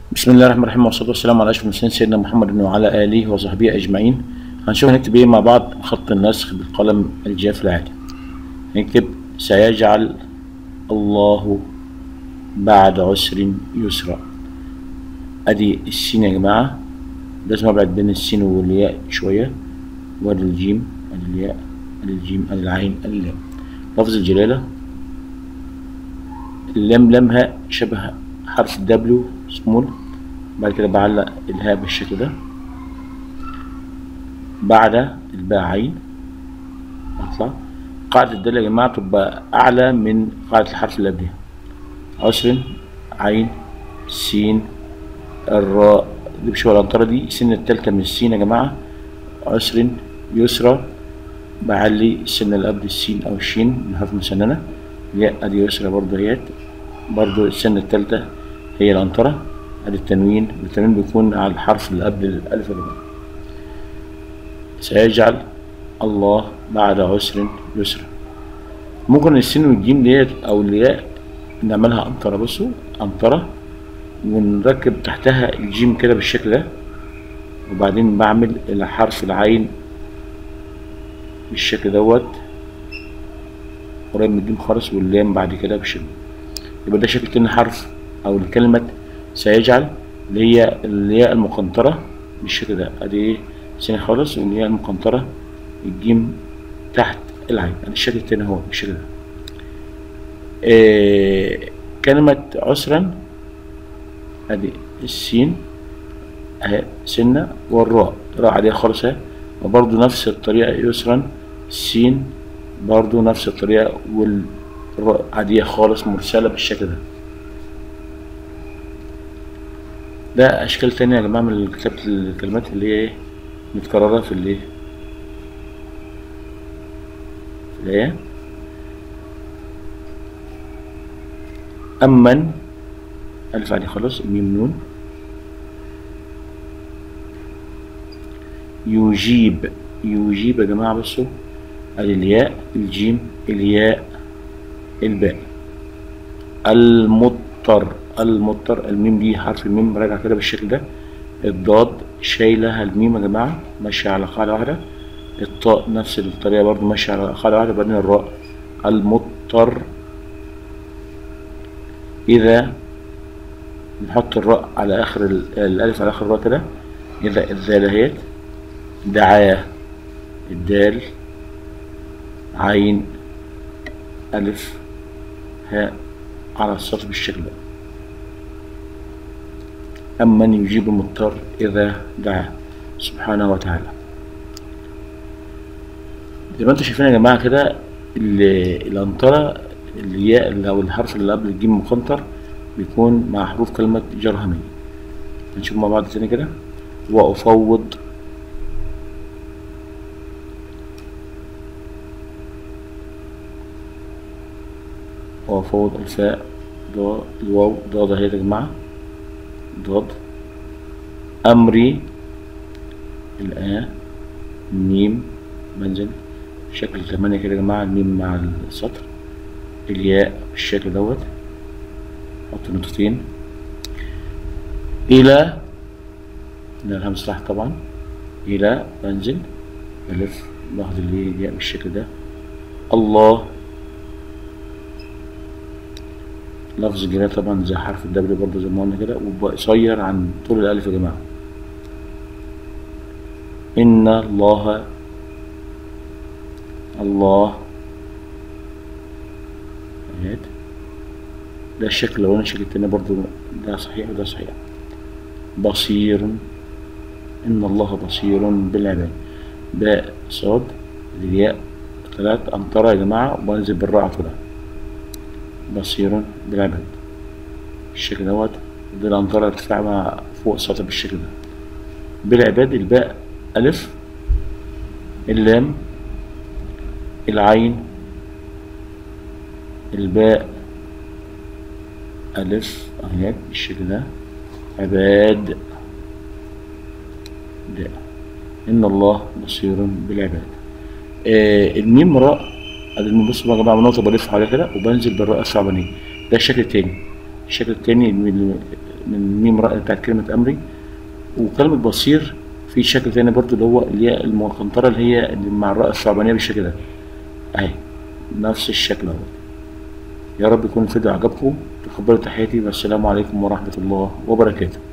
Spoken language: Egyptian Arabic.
بسم الله الرحمن الرحيم والصلاة والسلام على أشرف المرسلين سيدنا محمد وعلى آله وصحبه أجمعين هنشوف هنكتب إيه مع بعض خط النسخ بالقلم الجاف العادي نكتب سيجعل الله بعد عسر يسرا أدي السين يا جماعة لازم أبعد بين السين والياء شوية وأدي الجيم أدي الياء أدي الجيم أدي العين أدي اللام لفظ الجلالة اللام لامها شبه حرف الدبليو سمول بعد كده بعلق الهاء بالشكل ده بعد الباء عين اطلع قاعدة الدال يا جماعة تبقى أعلى من قاعدة الحرف اللي قبلها عسر عين سين الراء دي بشوية الأنطرة دي السنة التالتة من السين يا جماعة عسر يسرى بعلي السنة اللي قبل السين أو الشين من حرف مسننة الياء أدي يسرى برضه اهيت برضه السنة التالتة هي الأنطرة ادي التنوين التنوين بيكون على الحرف اللي قبل الألف والباء سيجعل الله بعد عسر يسرا ممكن السين والجيم ديت أو الياء نعملها أنطرة بصوا أنطرة ونركب تحتها الجيم كده بالشكل ده وبعدين بعمل إلى حرف العين بالشكل دوت قريب من الجيم خالص واللام بعد كده بالشكل يبقى ده شكل تاني حرف أو لكلمة سيجعل اللي هي الياء المقنطرة بالشكل ده ادي ايه سنة خالص والياء المقنطرة الجيم تحت العين ادي الشكل التاني اهو بالشكل ده إيه كلمة عسرا ادي السين اهي سنة والراء راء عادية خالص اهي وبرضه نفس الطريقة يسرا السين برضه نفس الطريقة والراء عادية خالص مرسلة بالشكل ده ده اشكال تانية يا جماعة من كتابة الكلمات اللي هي ايه متكررة في الايه في الايه امن الف عادي خلاص الميم نون يجيب يجيب يا جماعة بصوا ادي الياء الجيم الياء الباء المضطر المضطر الميم دي حرف الميم راجع كده بالشكل ده الضاد شايلها الميم يا جماعة ماشية على قاعدة واحدة الطاء نفس الطريقة برضو ماشية على قاعدة واحدة بعدين الراء المضطر إذا نحط الراء على آخر الألف على آخر الراء كده إذا الذال اهيت دعاية الدال عين ألف هاء على السطر بالشكل ده أمن يجيب المضطر إذا دعاه سبحانه وتعالى زي ما انتم شايفين يا جماعة كده الأنطرة الياء أو الحرف اللي قبل الجيم مقنطر بيكون مع حروف كلمة جرهمية هنشوف مع بعض تاني كده وأفوض وأفوض الفاء ضاد الواو ضاد اهي يا جماعة ضاد أمري الآ ميم منزل شكل تمانية كده يا جماعة الميم مع السطر الياء بالشكل دوت حط نقطتين إلى من الهمس تحت طبعا إلى منزل ألف باخد الياء بالشكل ده الله لفظ الجلالة طبعا زي حرف الدبليو برضه زي ما قلنا كده وقصير عن طول الألف يا جماعة إن الله الله اهيت ده الشكل الأولاني الشكل التاني برضه ده صحيح وده صحيح بصير إن الله بصير بالعباد باء صاد الياء ثلاث أمطار يا جماعة وبنزل بالراء كده بصير بالعباد الشكل دوت دي الأنطرة ارتفاع مع فوق السطح بالشكل ده بالعباد الباء ألف اللام العين الباء ألف أهيك بالشكل ده عباد ده إن الله بصير بالعباد آه الميم راء ادي بص بقى يا جماعه بنقطه بلف حواليها كده وبنزل بالراء الثعبانيه ده الشكل التاني الشكل التاني من ميم راء بتاعت كلمة أمري وكلمة بصير في شكل تاني برضو اللي هو الياء المقنطرة اللي هي اللي مع الراء الثعبانية بالشكل ده أهي نفس الشكل اهو يا رب يكون الفيديو عجبكم تقبلوا تحياتي والسلام عليكم ورحمة الله وبركاته